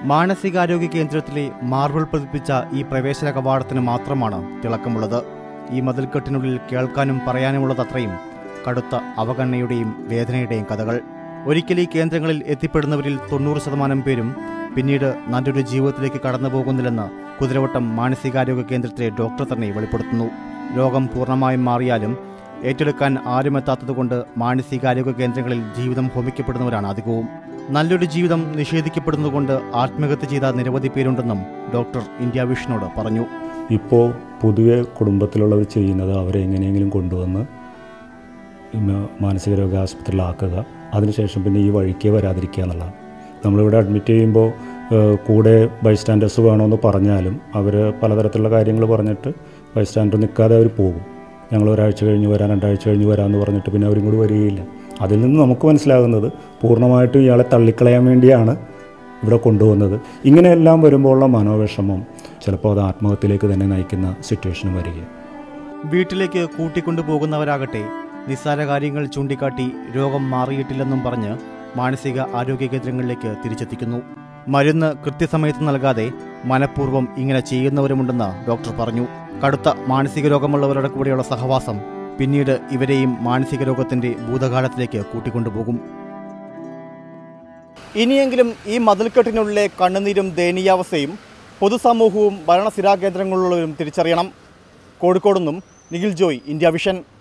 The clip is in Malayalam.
മാനസികാരോഗ്യ കേന്ദ്രത്തിലെ മാർബിൾ പതിപ്പിച്ച ഈ പ്രവേശന കവാടത്തിന് മാത്രമാണ് തിളക്കമുള്ളത് ഈ മതിൽക്കെട്ടിനുള്ളിൽ കേൾക്കാനും പറയാനുമുള്ളതത്രയും കടുത്ത അവഗണനയുടെയും വേദനയുടെയും കഥകൾ ഒരിക്കൽ ഈ കേന്ദ്രങ്ങളിൽ എത്തിപ്പെടുന്നവരിൽ തൊണ്ണൂറ് ശതമാനം പേരും പിന്നീട് നല്ലൊരു ജീവിതത്തിലേക്ക് കടന്നു പോകുന്നില്ലെന്ന് കുതിരവട്ടം മാനസികാരോഗ്യ കേന്ദ്രത്തിലെ ഡോക്ടർ തന്നെ വെളിപ്പെടുത്തുന്നു രോഗം പൂർണ്ണമായും മാറിയാലും ഏറ്റെടുക്കാൻ ആരുമെത്താത്തതുകൊണ്ട് മാനസികാരോഗ്യ കേന്ദ്രങ്ങളിൽ ജീവിതം ഹോമിക്കപ്പെടുന്നവരാണ് അധികവും നല്ലൊരു ജീവിതം നിഷേധിക്കപ്പെടുന്നതുകൊണ്ട് ആത്മഹത്യ ചെയ്ത നിരവധി പേരുണ്ടെന്നും ഡോക്ടർ ഇന്ത്യ വിഷനോട് പറഞ്ഞു ഇപ്പോൾ പൊതുവെ കുടുംബത്തിലുള്ളവർ ചെയ്യുന്നത് അവരെ എങ്ങനെയെങ്കിലും കൊണ്ടുവന്ന് ഇന്ന് മാനസികരോഗ ആശുപത്രിയിലാക്കുക അതിനുശേഷം പിന്നെ ഈ വഴിക്കേ വരാതിരിക്കുക എന്നുള്ളതാണ് നമ്മളിവിടെ അഡ്മിറ്റ് ചെയ്യുമ്പോൾ ഏഹ്, കൂടെ ബൈസ്റ്റാൻഡേഴ്സ് വേണമെന്ന് പറഞ്ഞാലും അവർ പലതരത്തിലുള്ള കാര്യങ്ങൾ പറഞ്ഞിട്ട് ബൈസ്റ്റാൻഡർ നിൽക്കാതെ അവർ പോകും ഞങ്ങൾ ഒരാഴ്ച കഴിഞ്ഞ് വരാം രണ്ടാഴ്ച കഴിഞ്ഞ് വരാമെന്ന് പറഞ്ഞിട്ട് പിന്നെ അവരും കൂടി വരികയില്ല അതിൽ നിന്ന് നമുക്ക് മനസ്സിലാകുന്നത് പൂർണ്ണമായിട്ടും ഇയാളെ തള്ളിക്കളയാൻ വേണ്ടിയാണ് ഇവിടെ കൊണ്ടുവന്നത് ഇങ്ങനെയെല്ലാം വരുമ്പോഴുള്ള മനോവിഷമം ചിലപ്പോൾ അത് ആത്മഹത്യയിലേക്ക് തന്നെ നയിക്കുന്ന സിറ്റുവേഷനും വരികയാണ് വീട്ടിലേക്ക് കൂട്ടിക്കൊണ്ടുപോകുന്നവരാകട്ടെ നിസ്സാര കാര്യങ്ങൾ ചൂണ്ടിക്കാട്ടി രോഗം മാറിയിട്ടില്ലെന്നും പറഞ്ഞ് മാനസിക ആരോഗ്യ കേന്ദ്രങ്ങളിലേക്ക് തിരിച്ചെത്തിക്കുന്നു മരുന്ന് കൃത്യസമയത്ത് നൽകാതെ മനഃപൂർവ്വം ഇങ്ങനെ ചെയ്യുന്നവരുമുണ്ടെന്ന് ഡോക്ടർ പറഞ്ഞു കടുത്ത മാനസിക രോഗമുള്ളവരുടെ കൂടെയുള്ള സഹവാസം പിന്നീട് ഇവരെയും മാനസിക രോഗത്തിന്റെ ഭൂതകാലത്തിലേക്ക് കൂട്ടിക്കൊണ്ടുപോകും ഇനിയെങ്കിലും ഈ മതിൽക്കെട്ടിനുള്ളിലെ കണ്ണുനീരും ദയനീയാവസ്ഥയും പൊതുസമൂഹവും ഭരണസ്ഥിരാ കേന്ദ്രങ്ങളിലുള്ളവരും തിരിച്ചറിയണം കോഴിക്കോട് നിന്നും നിഖിൽ ജോയ് ഇന്ത്യ വിഷൻ